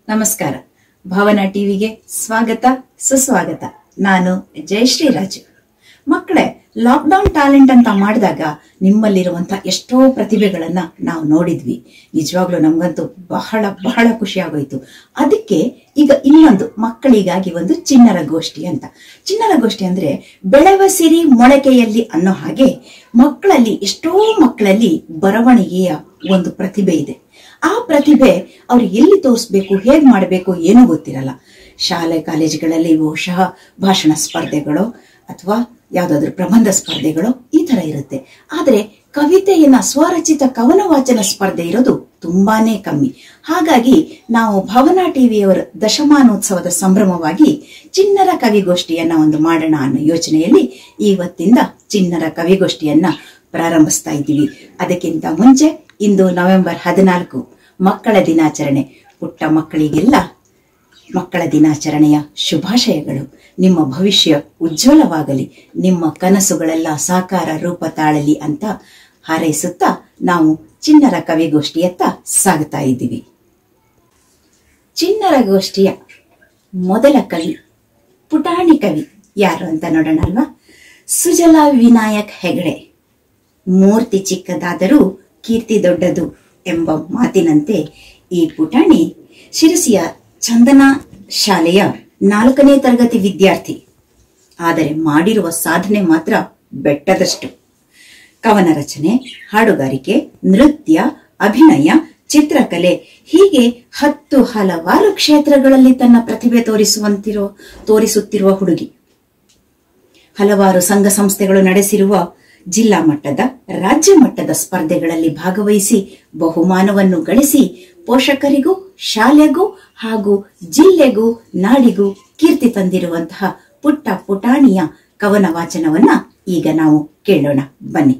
ನಮಸ್ಕಾರ ಭಾವನಾ ಟಿವಿಗೆ ಸ್ವಾಗತ ಸುಸ್ವಾಗತ ನಾನು ಜಯಶ್ರೀ ರಾಜು ಮಕ್ಕಳೇ ಲಾಕ್ಡೌನ್ ಟ್ಯಾಲೆಂಟ್ ಅಂತ ಮಾಡಿದಾಗ ನಿಮ್ಮಲ್ಲಿರುವಂತ ಎಷ್ಟೋ ಪ್ರತಿಭೆಗಳನ್ನ ನಾವು ನೋಡಿದ್ವಿ ನಿಜವಾಗ್ಲೂ ನಮ್ಗಂತೂ ಬಹಳ ಬಹಳ ಖುಷಿ ಆಗೋಯ್ತು ಅದಕ್ಕೆ ಈಗ ಇನ್ನೊಂದು ಮಕ್ಕಳಿಗಾಗಿ ಒಂದು ಚಿಣ್ಣರ ಗೋಷ್ಠಿ ಅಂತ ಚಿಣ್ಣರ ಗೋಷ್ಠಿ ಅಂದ್ರೆ ಬೆಳೆವ ಸಿರಿ ಮೊಳಕೆಯಲ್ಲಿ ಅನ್ನೋ ಹಾಗೆ ಮಕ್ಕಳಲ್ಲಿ ಎಷ್ಟೋ ಮಕ್ಕಳಲ್ಲಿ ಬರವಣಿಗೆಯ ಒಂದು ಪ್ರತಿಭೆ ಇದೆ ಆ ಪ್ರತಿಭೆ ಅವ್ರು ಎಲ್ಲಿ ತೋರಿಸ್ಬೇಕು ಹೇಗ್ ಮಾಡಬೇಕು ಏನೂ ಗೊತ್ತಿರಲ್ಲ ಶಾಲೆ ಕಾಲೇಜುಗಳಲ್ಲಿ ಬಹುಶಃ ಭಾಷಣ ಸ್ಪರ್ಧೆಗಳು ಅಥವಾ ಯಾವ್ದಾದ್ರು ಪ್ರಬಂಧ ಸ್ಪರ್ಧೆಗಳು ಈ ತರ ಇರುತ್ತೆ ಆದ್ರೆ ಕವಿತೆಯನ್ನ ಸ್ವರಚಿತ ಕವನ ವಾಚನ ಸ್ಪರ್ಧೆ ಇರೋದು ತುಂಬಾನೇ ಕಮ್ಮಿ ಹಾಗಾಗಿ ನಾವು ಭವನಾ ಟಿವಿಯವರ ದಶಮಾನೋತ್ಸವದ ಸಂಭ್ರಮವಾಗಿ ಚಿಣ್ಣರ ಕವಿಗೋಷ್ಠಿಯನ್ನ ಒಂದು ಮಾಡೋಣ ಅನ್ನೋ ಯೋಚನೆಯಲ್ಲಿ ಇವತ್ತಿಂದ ಚಿಣ್ಣರ ಕವಿಗೋಷ್ಠಿಯನ್ನ ಪ್ರಾರಂಭಿಸ್ತಾ ಇದ್ದೀವಿ ಅದಕ್ಕಿಂತ ಮುಂಚೆ ಇಂದು ನವೆಂಬರ್ ಹದಿನಾಲ್ಕು ಮಕ್ಕಳ ದಿನಾಚರಣೆ ಪುಟ್ಟ ಮಕ್ಕಳಿಗೆಲ್ಲ ಮಕ್ಕಳ ದಿನಾಚರಣೆಯ ಶುಭಾಶಯಗಳು ನಿಮ್ಮ ಭವಿಷ್ಯ ಉಜ್ವಲವಾಗಲಿ ನಿಮ್ಮ ಕನಸುಗಳೆಲ್ಲ ಸಾಕಾರ ರೂಪ ತಾಳಲಿ ಅಂತ ಹಾರೈಸುತ್ತಾ ನಾವು ಚಿಣ್ಣರ ಕವಿಗೋಷ್ಠಿಯತ್ತ ಸಾಗುತ್ತಾ ಇದ್ದೀವಿ ಚಿಣ್ಣರ ಗೋಷ್ಠಿಯ ಮೊದಲ ಕವಿ ಪುಟಾಣಿ ಕವಿ ಯಾರು ಅಂತ ನೋಡೋಣ ಅಲ್ವಾ ಸುಜಲಾ ವಿನಾಯಕ್ ಹೆಗಡೆ ಮೂರ್ತಿ ಚಿಕ್ಕದಾದರೂ ಕೀರ್ತಿ ದೊಡ್ಡದು ಎಂಬ ಮಾತಿನಂತೆ ಈ ಪುಟಾಣಿ ಶಿರಸಿಯ ಚಂದನ ಶಾಲೆಯ ನಾಲ್ಕನೇ ತರಗತಿ ವಿದ್ಯಾರ್ಥಿ ಆದರೆ ಮಾಡಿರುವ ಸಾಧನೆ ಮಾತ್ರ ಬೆಟ್ಟದಷ್ಟು ಕವನ ರಚನೆ ಹಾಡುಗಾರಿಕೆ ನೃತ್ಯ ಅಭಿನಯ ಚಿತ್ರಕಲೆ ಹೀಗೆ ಹತ್ತು ಹಲವಾರು ಕ್ಷೇತ್ರಗಳಲ್ಲಿ ತನ್ನ ಪ್ರತಿಭೆ ತೋರಿಸುವಂತಿರೋ ತೋರಿಸುತ್ತಿರುವ ಹುಡುಗಿ ಹಲವಾರು ಸಂಘ ಸಂಸ್ಥೆಗಳು ನಡೆಸಿರುವ ಜಿಲ್ಲಾ ಮಟ್ಟದ ರಾಜ್ಯ ಮಟ್ಟದ ಸ್ಪರ್ಧೆಗಳಲ್ಲಿ ಭಾಗವಹಿಸಿ ಬಹುಮಾನವನ್ನು ಗಳಿಸಿ ಪೋಷಕರಿಗೂ ಶಾಲೆಗೂ ಹಾಗೂ ಜಿಲ್ಲೆಗೂ ನಾಡಿಗೂ ಕೀರ್ತಿ ತಂದಿರುವಂತಹ ಪುಟ್ಟ ಪುಟಾಣಿಯ ಕವನ ವಾಚನವನ್ನ ಈಗ ನಾವು ಕೇಳೋಣ ಬನ್ನಿ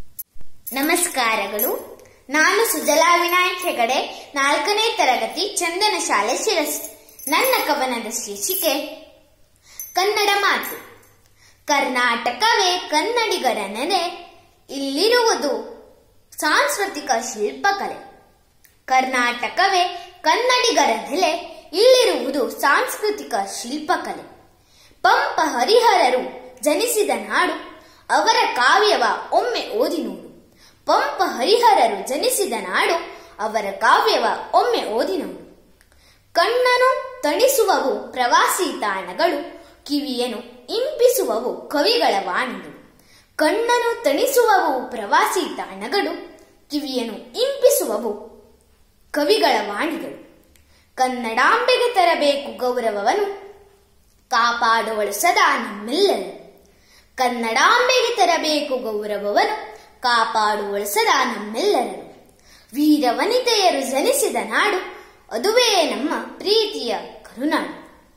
ನಮಸ್ಕಾರಗಳು ನಾನು ಸುಜಲಾ ವಿನಾಯಕ್ ಹೆಗಡೆ ನಾಲ್ಕನೇ ತರಗತಿ ಚಂದನ ಶಾಲೆ ಶಿರಸಿ ನನ್ನ ಕವನದ ಶೀರ್ಷಿಕೆ ಕನ್ನಡ ಮಾತು ಕರ್ನಾಟಕವೇ ಕನ್ನಡಿಗರ ನೆನೆ ಇಲ್ಲಿರುವುದು ಸಾಂಸ್ಕೃತಿಕ ಶಿಲ್ಪಕಲೆ ಕರ್ನಾಟಕವೇ ಕನ್ನಡಿಗರ ನೆಲೆ ಇಲ್ಲಿರುವುದು ಸಾಂಸ್ಕೃತಿಕ ಶಿಲ್ಪಕಲೆ ಪಂಪ ಹರಿಹರರು ಜನಿಸಿದ ನಾಡು ಅವರ ಕಾವ್ಯವ ಒಮ್ಮೆ ಓದಿ ನೋಡು ಪಂಪ ಹರಿಹರರು ಜನಿಸಿದ ನಾಡು ಅವರ ಕಾವ್ಯವ ಒಮ್ಮೆ ಓದಿ ನೋಡು ಕಣ್ಣನು ತಣಿಸುವವು ಪ್ರವಾಸಿ ತಾಣಗಳು ಕಿವಿಯನು ಇಂಪಿಸುವವು ಕವಿಗಳ ವಾಣಿಗಳು ಕಣ್ಣನು ತಣಿಸುವವು ಪ್ರವಾಸಿ ತಾಣಗಳು ಕಿವಿಯನು ಇಂಪಿಸುವವು ಕವಿಗಳ ವಾಣಿಗಳು ಕನ್ನಡಾಂಬೆಗೆ ತರಬೇಕು ಗೌರವವನ್ನು ಕಾಪಾಡುವಳು ಸದಾ ನಮ್ಮೆಲ್ಲರೂ ಕನ್ನಡಾಂಬೆಗೆ ತರಬೇಕು ಗೌರವವನ್ನು ಕಾಪಾಡುವಳು ಸದಾ ನಮ್ಮೆಲ್ಲರನ್ನು ವೀರ ವನಿತೆಯರು ಜನಿಸಿದ ನಾಡು ಅದುವೇ ನಮ್ಮ ಪ್ರೀತಿಯ ಕರುನಾಡು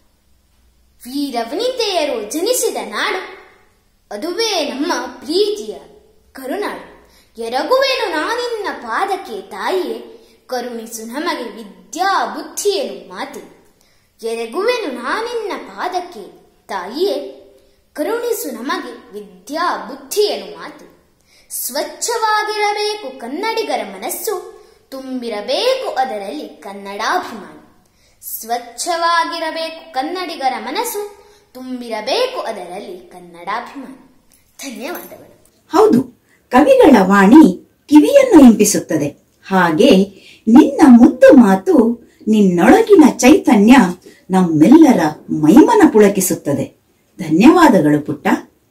ವೀರ ವನಿತೆಯರು ಜನಿಸಿದ ನಾಡು ಅದುವೇ ನಮ್ಮ ಪ್ರೀತಿಯ ಕರುನಾಡು ಎರಗುವೆನು ನಾನಿನ್ನ ಪಾದಕ್ಕೆ ತಾಯಿಯೇ ಕರುಣಿಸು ನಮಗೆ ವಿದ್ಯಾ ಬುದ್ಧಿಯನು ಮಾತೆ ಎರಗುವೆನು ನಾನಿನ್ನ ಪಾದಕ್ಕೆ ತಾಯಿಯೇ ಕರುಣಿಸು ನಮಗೆ ವಿದ್ಯಾ ಬುದ್ಧಿಯನು ಮಾತು ಸ್ವಚ್ಛವಾಗಿರಬೇಕು ಕನ್ನಡಿಗರ ಮನಸ್ಸು ತುಂಬಿರಬೇಕು ಅದರಲ್ಲಿ ಕನ್ನಡಾಭಿಮಾನ ಸ್ವಚ್ಛವಾಗಿರಬೇಕು ಕನ್ನಡಿಗರ ಮನಸ್ಸು ತುಂಬಿರಬೇಕು ಅದರಲ್ಲಿ ಕನ್ನಡಾಭಿಮಾನ ಧನ್ಯವಾದಗಳು ಹೌದು ಕವಿಗಳ ವಾಣಿ ಕಿವಿಯನ್ನು ಇಂಪಿಸುತ್ತದೆ ಹಾಗೆ ನಿನ್ನ ಮುದ್ದು ಮಾತು ನಿನ್ನೊಳಗಿನ ಚೈತನ್ಯ ನಮ್ಮೆಲ್ಲರ ಮೈಮನ ಪುಳಕಿಸುತ್ತದೆ ಧನ್ಯವಾದಗಳು ಪುಟ್ಟ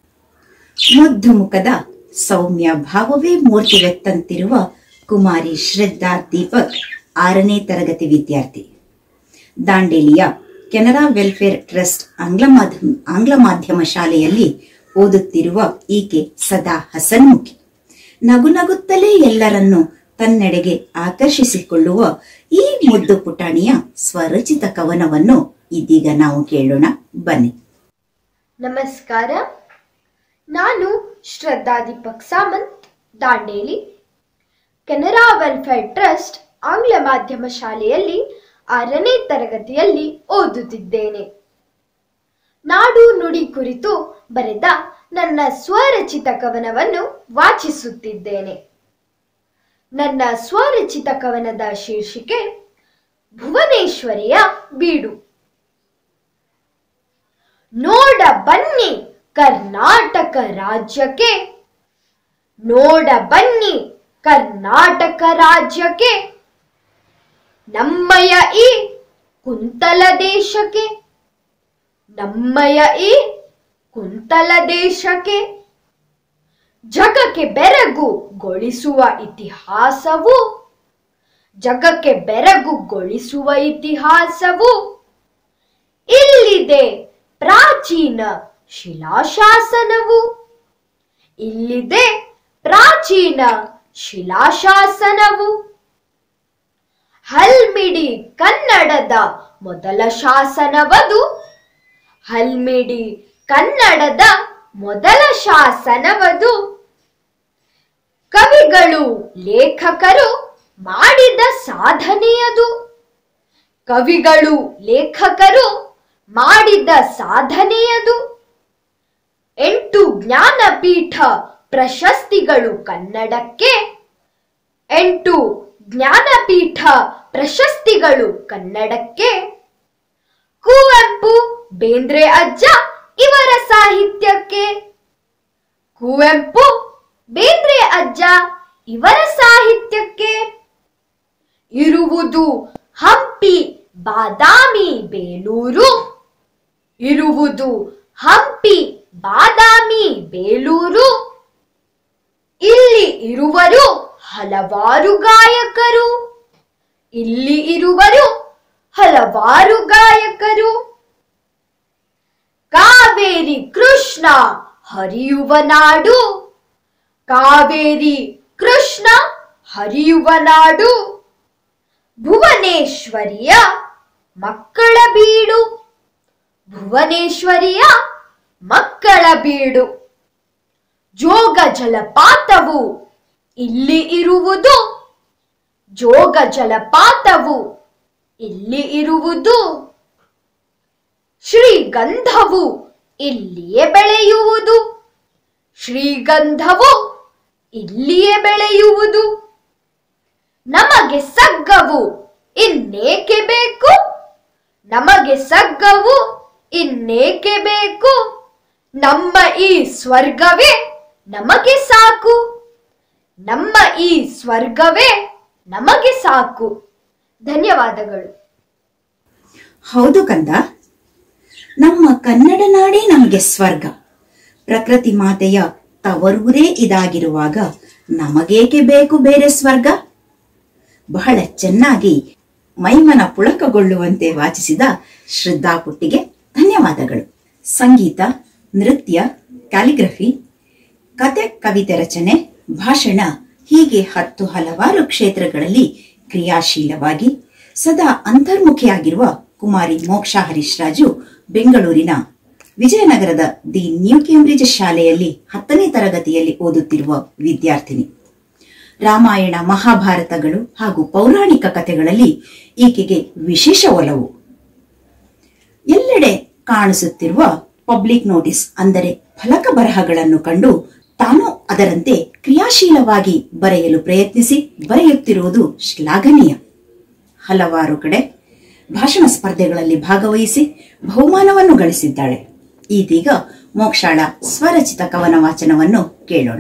ಮುದ್ದು ಮುಖದ ಸೌಮ್ಯ ಭಾವವೇ ಮೂರ್ತಿವೆತ್ತಂತಿರುವ ಕುಮಾರಿ ಶ್ರದ್ಧಾ ದೀಪಕ್ ಆರನೇ ತರಗತಿ ವಿದ್ಯಾರ್ಥಿ ದಾಂಡೇಲಿಯ ಕೆನರಾ ವೆಲ್ಫೇರ್ ಟ್ರಸ್ಟ್ ಆಂಗ್ಲ ಮಾಧ್ಯಮ ಆಂಗ್ಲ ಮಾಧ್ಯಮ ಶಾಲೆಯಲ್ಲಿ ಓದುತ್ತಿರುವ ಈಕೆ ಸದಾ ಹಸನ್ಮುಖಿ ನಗು ನಗುತ್ತಲೇ ಎಲ್ಲರನ್ನು ತನ್ನೆಡೆಗೆ ಆಕರ್ಷಿಸಿಕೊಳ್ಳುವ ಈ ಮುದ್ದು ಪುಟಾಣಿಯ ಸ್ವರಚಿತ ಕವನವನ್ನು ಇದೀಗ ನಾವು ಕೇಳೋಣ ಬನ್ನಿ ನಮಸ್ಕಾರ ನಾನು ಶ್ರದ್ಧಾ ದೀಪಕ್ ಸಾಮಂತ್ ದಾಂಡೇಲಿ ಕೆನರಾ ವೆಲ್ಫೇರ್ ಟ್ರಸ್ಟ್ ಆಂಗ್ಲ ಮಾಧ್ಯಮ ಶಾಲೆಯಲ್ಲಿ ಆರನೇ ತರಗತಿಯಲ್ಲಿ ಓದುತ್ತಿದ್ದೇನೆ ನಾಡು ನುಡಿ ಕುರಿತು ಬರೆದ ನನ್ನ ಸ್ವರಚಿತ ಕವನವನ್ನು ವಾಚಿಸುತ್ತಿದ್ದೇನೆ ನನ್ನ ಸ್ವರಚಿತ ಕವನದ ಶೀರ್ಷಿಕೆ ಭುವನೇಶ್ವರಿಯ ಬೀಡು ನೋಡ ಬನ್ನಿ ಕರ್ನಾಟಕ ರಾಜ್ಯಕ್ಕೆ ನೋಡ ಬನ್ನಿ ಕರ್ನಾಟಕ ರಾಜ್ಯಕ್ಕೆ ನಮ್ಮಯ ಈ ಕುಂತಲ ದೇಶಕ್ಕೆ ನಮ್ಮಯ ಈ ಕುಂತಲ ದೇಶಕ್ಕೆ ಜಗಕ್ಕೆ ಬೆರಗುಗೊಳಿಸುವ ಇತಿಹಾಸವು ಜಗಕ್ಕೆ ಬೆರಗುಗೊಳಿಸುವ ಇತಿಹಾಸವು ಇಲ್ಲಿದೆ ಪ್ರಾಚೀನ ಶಿಲಾಶಾಸನವು ಇಲ್ಲಿದೆ ಪ್ರಾಚೀನ ಶಿಲಾಶಾಸನವು ಹಲ್ಮಿಡಿ ಕನ್ನಡದ ಮೊದಲ ಶಾಸನವದು ಹಲ್ಮಿಡಿ ಕನ್ನಡದ ಮೊದಲ ಶಾಸನವದು ಕವಿಗಳು ಲೇಖಕರು ಮಾಡಿದ ಸಾಧನೆಯದು ಕವಿಗಳು ಲೇಖಕರು ಮಾಡಿದ ಸಾಧನೆಯದು ಎಂಟು ಜ್ಞಾನಪೀಠ ಪ್ರಶಸ್ತಿಗಳು ಕನ್ನಡಕ್ಕೆ ಎಂಟು ಜ್ಞಾನಪೀಠ ಪ್ರಶಸ್ತಿಗಳು ಕನ್ನಡಕ್ಕೆ ಕುವೆಂಪು ಬೇಂದ್ರೆ ಅಜ್ಜ ಇವರ ಸಾಹಿತ್ಯಕ್ಕೆ ಕುವೆಂಪು ಬೇಂದ್ರೆ ಅಜ್ಜ ಇವರ ಸಾಹಿತ್ಯಕ್ಕೆ ಇರುವುದು ಹಂಪಿ ಬಾದಾಮಿ ಬೇಲೂರು ಇರುವುದು ಹಂಪಿ ಬಾದಾಮಿ ಬೇಲೂರು ಇಲ್ಲಿ ಇರುವರು ಹಲವಾರು ಗಾಯಕರು ಇಲ್ಲಿ ಇರುವರು ಹಲವಾರು ಗಾಯಕರು ಕಾವೇರಿ ಕೃಷ್ಣ ಹರಿಯುವ ನಾಡು ಕಾವೇರಿ ಕೃಷ್ಣ ಹರಿಯುವ ನಾಡು ಭುವನೇಶ್ವರಿಯ ಮಕ್ಕಳ ಬೀಡು ಭುವನೇಶ್ವರಿಯ ಮಕ್ಕಳ ಬೀಡು ಜೋಗ ಜಲಪಾತವು ಇಲ್ಲಿ ಇರುವುದು ಜೋಗ ಜಲಪಾತವು ಇಲ್ಲಿ ಇರುವುದು ಶ್ರೀಗಂಧವು ಇಲ್ಲಿಯೇ ಬೆಳೆಯುವುದು ಶ್ರೀಗಂಧವು ಇಲ್ಲಿಯೇ ಬೆಳೆಯುವುದು ನಮಗೆ ಸಗ್ಗವು ಇನ್ನೇಕೆ ಬೇಕು ನಮಗೆ ಸಗ್ಗವು ಇನ್ನೇಕೆ ಬೇಕು ನಮ್ಮ ಈ ಸ್ವರ್ಗವೇ ನಮಗೆ ಸಾಕು ನಮ್ಮ ಈ ಸ್ವರ್ಗವೇ ನಮಗೆ ಸಾಕು ಧನ್ಯವಾದಗಳು ಹೌದು ಕಂದ ನಮ್ಮ ಕನ್ನಡ ನಾಡೇ ನಮಗೆ ಸ್ವರ್ಗ ಪ್ರಕೃತಿ ಮಾತೆಯ ತವರೂರೇ ಇದಾಗಿರುವಾಗ ನಮಗೇಕೆ ಬೇಕು ಬೇರೆ ಸ್ವರ್ಗ ಬಹಳ ಚೆನ್ನಾಗಿ ಮೈಮನ ಪುಳಕಗೊಳ್ಳುವಂತೆ ವಾಚಿಸಿದ ಶ್ರದ್ಧಾ ಪುಟ್ಟಿಗೆ ಧನ್ಯವಾದಗಳು ಸಂಗೀತ ನೃತ್ಯ ಕ್ಯಾಲಿಗ್ರಫಿ ಕತೆ ಕವಿತೆ ರಚನೆ ಭಾಷಣ ಹೀಗೆ ಹತ್ತು ಹಲವಾರು ಕ್ಷೇತ್ರಗಳಲ್ಲಿ ಕ್ರಿಯಾಶೀಲವಾಗಿ ಸದಾ ಅಂತರ್ಮುಖಿಯಾಗಿರುವ ಕುಮಾರಿ ಮೋಕ್ಷಾ ಹರೀಶ್ ರಾಜು ಬೆಂಗಳೂರಿನ ವಿಜಯನಗರದ ದಿ ನ್ಯೂ ಕೇಂಬ್ರಿಡ್ಜ್ ಶಾಲೆಯಲ್ಲಿ ಹತ್ತನೇ ತರಗತಿಯಲ್ಲಿ ಓದುತ್ತಿರುವ ವಿದ್ಯಾರ್ಥಿನಿ ರಾಮಾಯಣ ಮಹಾಭಾರತಗಳು ಹಾಗೂ ಪೌರಾಣಿಕ ಕಥೆಗಳಲ್ಲಿ ಈಕೆಗೆ ವಿಶೇಷ ಒಲವು ಎಲ್ಲೆಡೆ ಕಾಣಿಸುತ್ತಿರುವ ಪಬ್ಲಿಕ್ ನೋಟಿಸ್ ಅಂದರೆ ಫಲಕ ಬರಹಗಳನ್ನು ಕಂಡು ತಾನು ಅದರಂತೆ ಕ್ರಿಯಾಶೀಲವಾಗಿ ಬರೆಯಲು ಪ್ರಯತ್ನಿಸಿ ಬರೆಯುತ್ತಿರುವುದು ಶ್ಲಾಘನೀಯ ಹಲವಾರು ಕಡೆ ಭಾಷಣ ಸ್ಪರ್ಧೆಗಳಲ್ಲಿ ಭಾಗವಹಿಸಿ ಬಹುಮಾನವನ್ನು ಗಳಿಸಿದ್ದಾಳೆ ಇದೀಗ ಮೋಕ್ಷಾಳ ಸ್ವರಚಿತ ಕವನ ವಾಚನವನ್ನು ಕೇಳೋಣ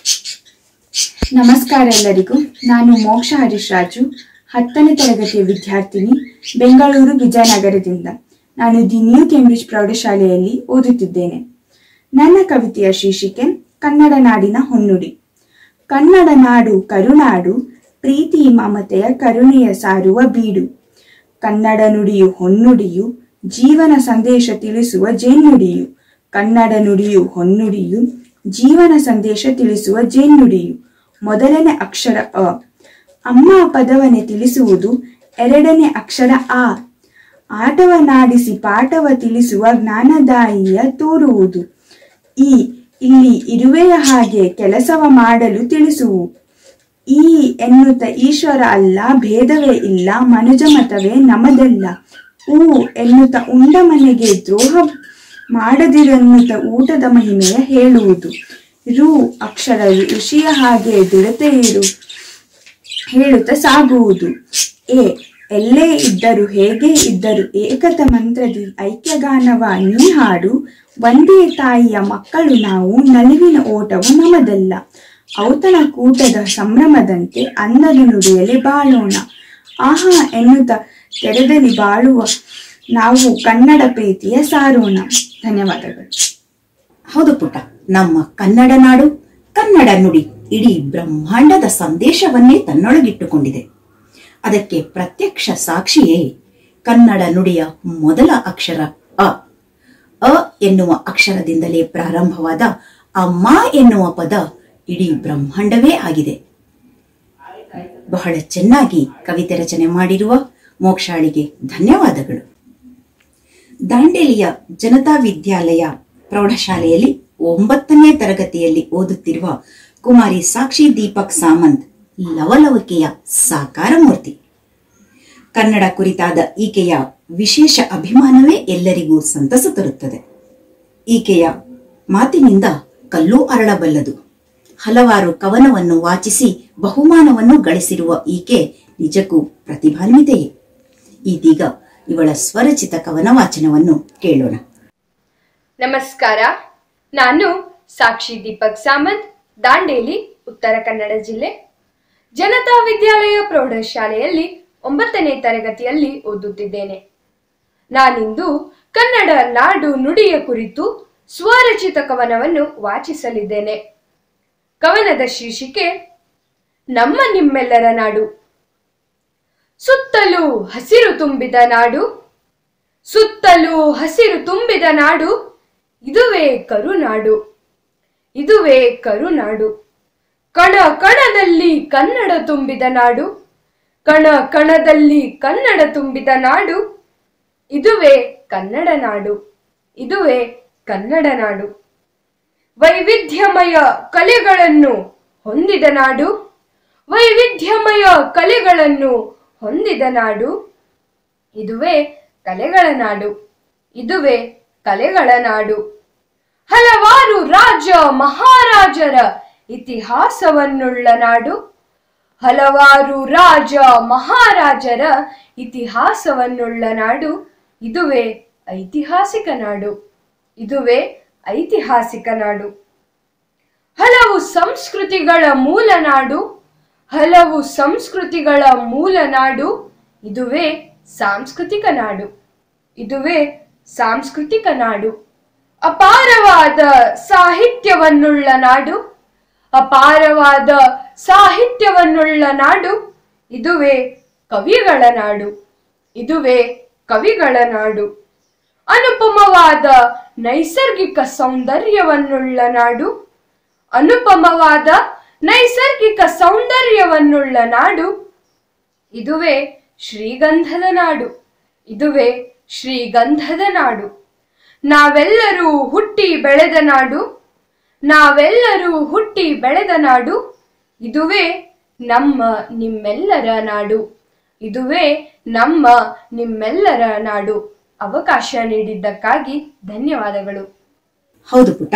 ನಮಸ್ಕಾರ ಎಲ್ಲರಿಗೂ ನಾನು ಮೋಕ್ಷ ಹರೀಶ್ ರಾಜು ಹತ್ತನೇ ತರಗತಿಯ ವಿದ್ಯಾರ್ಥಿನಿ ಬೆಂಗಳೂರು ವಿಜಯನಗರದಿಂದ ನಾನು ದಿ ನ್ಯೂ ಕೇಂಬ್ರಿಡ್ಜ್ ಪ್ರೌಢಶಾಲೆಯಲ್ಲಿ ಓದುತ್ತಿದ್ದೇನೆ ನನ್ನ ಕವಿತೆಯ ಶೀರ್ಷಿಕೆ ಕನ್ನಡ ನಾಡಿನ ಹೊನ್ನುಡಿ ಕನ್ನಡ ನಾಡು ಕರುನಾಡು ಪ್ರೀತಿ ಮಮತೆಯ ಕರುಣೆಯ ಸಾರುವ ಬೀಡು ಕನ್ನಡ ನುಡಿಯು ಹೊನ್ನುಡಿಯು ಜೀವನ ಸಂದೇಶ ತಿಳಿಸುವ ಜೇನುಡಿಯು ಕನ್ನಡ ನುಡಿಯು ಹೊನ್ನುಡಿಯು ಜೀವನ ಸಂದೇಶ ತಿಳಿಸುವ ಜೇನುಡಿಯು ಮೊದಲನೇ ಅಕ್ಷರ ಅ ಅಮ್ಮ ಪದವನ್ನೇ ತಿಳಿಸುವುದು ಎರಡನೇ ಅಕ್ಷರ ಆ ಆಟವನಾಡಿಸಿ ಪಾಠವ ತಿಳಿಸುವ ಜ್ಞಾನದಾಯಿಯ ತೋರುವುದು ಈ ಇಲ್ಲಿ ಇರುವೆಯ ಹಾಗೆ ಕೆಲಸವ ಮಾಡಲು ತಿಳಿಸುವು ಈ ಎನ್ನುತ್ತ ಈಶ್ವರ ಅಲ್ಲ ಭೇದವೇ ಇಲ್ಲ ಮನುಜ ಮತವೇ ನಮದಲ್ಲ ಊ ಎನ್ನುತ್ತ ಉಂಡ ಮನೆಗೆ ದ್ರೋಹ ಮಾಡದಿರೆನ್ನುತ್ತ ಊಟದ ಮಹಿಮೆಯ ಹೇಳುವುದು ರು ಅಕ್ಷರ ಋಷಿಯ ಹಾಗೆ ದೃಢತೆ ಇರು ಹೇಳುತ್ತಾ ಸಾಗುವುದು ಎ ಎಲ್ಲೇ ಇದ್ದರು ಹೇಗೆ ಇದ್ದರು ಏಕತ ಮಂತ್ರದಿ ಐಕ್ಯಗಾನವ ನೀ ಹಾಡು ಒಂದೇ ತಾಯಿಯ ಮಕ್ಕಳು ನಾವು ನಲಿವಿನ ಓಟವು ನಮದಲ್ಲ ಔತಣ ಕೂಟದ ಸಂಭ್ರಮದಂತೆ ಅನ್ನದ ನುಡಿಯಲ್ಲಿ ಬಾಳೋಣ ಆಹಾ ಎನ್ನುತ್ತ ತೆರೆದಲ್ಲಿ ಬಾಳುವ ನಾವು ಕನ್ನಡ ಪ್ರೀತಿಯ ಸಾರೋಣ ಧನ್ಯವಾದಗಳು ಹೌದು ಪುಟ್ಟ ನಮ್ಮ ಕನ್ನಡ ನಾಡು ಕನ್ನಡ ನುಡಿ ಇಡೀ ಬ್ರಹ್ಮಾಂಡದ ಸಂದೇಶವನ್ನೇ ತನ್ನೊಳಗಿಟ್ಟುಕೊಂಡಿದೆ ಅದಕ್ಕೆ ಪ್ರತ್ಯಕ್ಷ ಸಾಕ್ಷಿಯೇ ಕನ್ನಡ ನುಡಿಯ ಮೊದಲ ಅಕ್ಷರ ಅ ಅ ಎನ್ನುವ ಅಕ್ಷರದಿಂದಲೇ ಪ್ರಾರಂಭವಾದ ಅಮ್ಮ ಎನ್ನುವ ಪದ ಇಡೀ ಬ್ರಹ್ಮಾಂಡವೇ ಆಗಿದೆ ಬಹಳ ಚೆನ್ನಾಗಿ ಕವಿತೆ ರಚನೆ ಮಾಡಿರುವ ಮೋಕ್ಷಾಳಿಗೆ ಧನ್ಯವಾದಗಳು ದಾಂಡೇಲಿಯ ಜನತಾ ವಿದ್ಯಾಲಯ ಪ್ರೌಢಶಾಲೆಯಲ್ಲಿ ಒಂಬತ್ತನೇ ತರಗತಿಯಲ್ಲಿ ಓದುತ್ತಿರುವ ಕುಮಾರಿ ಸಾಕ್ಷಿ ದೀಪಕ್ ಸಾಮಂತ್ ಲವಲವಿಕೆಯ ಸಾಕಾರ ಮೂರ್ತಿ ಕನ್ನಡ ಕುರಿತಾದ ಈಕೆಯ ವಿಶೇಷ ಅಭಿಮಾನವೇ ಎಲ್ಲರಿಗೂ ಸಂತಸ ತರುತ್ತದೆ ಈಕೆಯ ಮಾತಿನಿಂದ ಕಲ್ಲೂ ಅರಳಬಲ್ಲದು ಹಲವಾರು ಕವನವನ್ನು ವಾಚಿಸಿ ಬಹುಮಾನವನ್ನು ಗಳಿಸಿರುವ ಈಕೆ ನಿಜಕ್ಕೂ ಪ್ರತಿಭಾನ್ವಿತೆಯೇ ಇದೀಗ ಇವಳ ಸ್ವರಚಿತ ಕವನ ವಾಚನವನ್ನು ಕೇಳೋಣ ನಮಸ್ಕಾರ ನಾನು ಸಾಕ್ಷಿ ದೀಪಕ್ ಸಾಮಂತ್ ದಾಂಡೇಲಿ ಉತ್ತರ ಕನ್ನಡ ಜಿಲ್ಲೆ ಜನತಾ ವಿದ್ಯಾಲಯ ಪ್ರೌಢಶಾಲೆಯಲ್ಲಿ ಒಂಬತ್ತನೇ ತರಗತಿಯಲ್ಲಿ ಓದುತ್ತಿದ್ದೇನೆ ನಾನಿಂದು ಕನ್ನಡ ನಾಡು ನುಡಿಯ ಕುರಿತು ಸ್ವರಚಿತ ಕವನವನ್ನು ವಾಚಿಸಲಿದ್ದೇನೆ ಕವನದ ಶೀರ್ಷಿಕೆ ನಮ್ಮ ನಿಮ್ಮೆಲ್ಲರ ನಾಡು ಸುತ್ತಲೂ ಹಸಿರು ತುಂಬಿದ ನಾಡು ಸುತ್ತಲೂ ಹಸಿರು ತುಂಬಿದ ನಾಡು ಇದುವೇ ಕರುನಾಡು ಇದುವೇ ಕರುನಾಡು ಕಣ ಕಣದಲ್ಲಿ ಕನ್ನಡ ತುಂಬಿದ ನಾಡು ಕಣ ಕಣದಲ್ಲಿ ಕನ್ನಡ ತುಂಬಿದ ನಾಡು ಇದುವೇ ಕನ್ನಡ ನಾಡು ಇದುವೇ ಕನ್ನಡ ನಾಡು ವೈವಿಧ್ಯಮಯ ಕಲೆಗಳನ್ನು ಹೊಂದಿದ ನಾಡು ವೈವಿಧ್ಯಮಯ ಕಲೆಗಳನ್ನು ಹೊಂದಿದ ನಾಡು ಇದುವೇ ಕಲೆಗಳ ನಾಡು ಇದುವೇ ಕಲೆಗಳ ನಾಡು ಹಲವಾರು ರಾಜ ಮಹಾರಾಜರ ಇತಿಹಾಸವನ್ನುಳ್ಳ ನಾಡು ಹಲವಾರು ರಾಜ ಮಹಾರಾಜರ ಇತಿಹಾಸವನ್ನುಳ್ಳ ನಾಡು ಇದುವೇ ಐತಿಹಾಸಿಕ ನಾಡು ಇದುವೇ ಐತಿಹಾಸಿಕ ನಾಡು ಹಲವು ಸಂಸ್ಕೃತಿಗಳ ಮೂಲ ನಾಡು ಹಲವು ಸಂಸ್ಕೃತಿಗಳ ಮೂಲ ನಾಡು ಇದುವೇ ಸಾಂಸ್ಕೃತಿಕ ನಾಡು ಇದುವೇ ಸಾಂಸ್ಕೃತಿಕ ನಾಡು ಅಪಾರವಾದ ಸಾಹಿತ್ಯವನ್ನುಳ್ಳ ನಾಡು ಅಪಾರವಾದ ಸಾಹಿತ್ಯವನ್ನುಳ್ಳ ನಾಡು ಇದುವೇ ಕವಿಗಳ ನಾಡು ಇದುವೇ ಕವಿಗಳ ನಾಡು ಅನುಪಮವಾದ ನೈಸರ್ಗಿಕ ಸೌಂದರ್ಯವನ್ನುಳ್ಳ ನಾಡು ಅನುಪಮವಾದ ನೈಸರ್ಗಿಕ ಸೌಂದರ್ಯವನ್ನುಳ್ಳ ನಾಡು ಇದುವೇ ಶ್ರೀಗಂಧದ ನಾಡು ಇದುವೇ ಶ್ರೀಗಂಧದ ನಾಡು ನಾವೆಲ್ಲರೂ ಹುಟ್ಟಿ ಬೆಳೆದ ನಾಡು ನಾವೆಲ್ಲರೂ ಹುಟ್ಟಿ ಬೆಳೆದ ನಾಡು ಇದುವೇ ನಮ್ಮ ನಿಮ್ಮೆಲ್ಲರ ನಾಡು ಇದುವೇ ನಮ್ಮ ನಿಮ್ಮೆಲ್ಲರ ನಾಡು ಅವಕಾಶ ನೀಡಿದ್ದಕ್ಕಾಗಿ ಧನ್ಯವಾದಗಳು ಹೌದು ಪುಟ್ಟ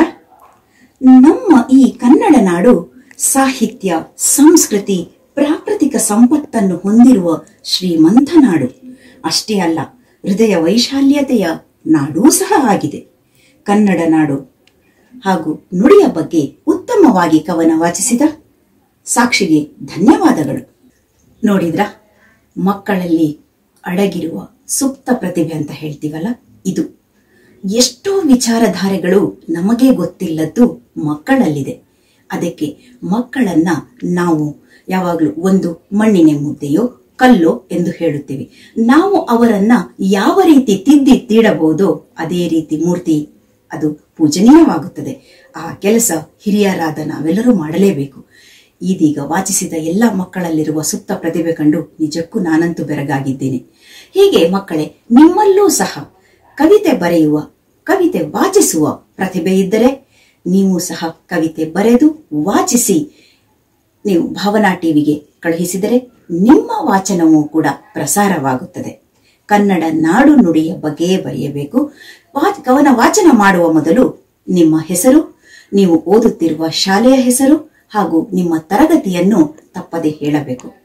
ನಮ್ಮ ಈ ಕನ್ನಡ ನಾಡು ಸಾಹಿತ್ಯ ಸಂಸ್ಕೃತಿ ಪ್ರಾಕೃತಿಕ ಸಂಪತ್ತನ್ನು ಹೊಂದಿರುವ ಶ್ರೀಮಂತ ನಾಡು ಅಷ್ಟೇ ಅಲ್ಲ ಹೃದಯ ವೈಶಾಲ್ಯತೆಯ ನಾಡೂ ಸಹ ಆಗಿದೆ ಕನ್ನಡ ನಾಡು ಹಾಗೂ ನುಡಿಯ ಬಗ್ಗೆ ಉತ್ತಮವಾಗಿ ಕವನ ವಾಚಿಸಿದ ಸಾಕ್ಷಿಗೆ ಧನ್ಯವಾದಗಳು ನೋಡಿದ್ರ ಮಕ್ಕಳಲ್ಲಿ ಅಡಗಿರುವ ಸುಪ್ತ ಪ್ರತಿಭೆ ಅಂತ ಹೇಳ್ತೀವಲ್ಲ ಇದು ಎಷ್ಟೋ ವಿಚಾರಧಾರೆಗಳು ನಮಗೆ ಗೊತ್ತಿಲ್ಲದ್ದು ಮಕ್ಕಳಲ್ಲಿದೆ ಅದಕ್ಕೆ ಮಕ್ಕಳನ್ನ ನಾವು ಯಾವಾಗಲೂ ಒಂದು ಮಣ್ಣಿನ ಮುದ್ದೆಯೋ ಕಲ್ಲೋ ಎಂದು ಹೇಳುತ್ತೇವೆ ನಾವು ಅವರನ್ನ ಯಾವ ರೀತಿ ತಿದ್ದಿ ತೀಡಬಹುದೋ ಅದೇ ರೀತಿ ಮೂರ್ತಿ ಅದು ಪೂಜನೀಯವಾಗುತ್ತದೆ ಆ ಕೆಲಸ ಹಿರಿಯರಾದ ನಾವೆಲ್ಲರೂ ಮಾಡಲೇಬೇಕು ಇದೀಗ ವಾಚಿಸಿದ ಎಲ್ಲ ಮಕ್ಕಳಲ್ಲಿರುವ ಸುಪ್ತ ಪ್ರತಿಭೆ ಕಂಡು ನಿಜಕ್ಕೂ ನಾನಂತೂ ಬೆರಗಾಗಿದ್ದೇನೆ ಹೀಗೆ ಮಕ್ಕಳೇ ನಿಮ್ಮಲ್ಲೂ ಸಹ ಕವಿತೆ ಬರೆಯುವ ಕವಿತೆ ವಾಚಿಸುವ ಪ್ರತಿಭೆ ಇದ್ದರೆ ನೀವು ಸಹ ಕವಿತೆ ಬರೆದು ವಾಚಿಸಿ ನೀವು ಭಾವನಾ ಟಿವಿಗೆ ಕಳುಹಿಸಿದರೆ ನಿಮ್ಮ ವಾಚನವೂ ಕೂಡ ಪ್ರಸಾರವಾಗುತ್ತದೆ ಕನ್ನಡ ನಾಡು ನುಡಿಯ ಬಗ್ಗೆಯೇ ಬರೆಯಬೇಕು ವಾ- ಕವನ ವಾಚನ ಮಾಡುವ ಮೊದಲು ನಿಮ್ಮ ಹೆಸರು ನೀವು ಓದುತ್ತಿರುವ ಶಾಲೆಯ ಹೆಸರು ಹಾಗೂ ನಿಮ್ಮ ತರಗತಿಯನ್ನು ತಪ್ಪದೆ ಹೇಳಬೇಕು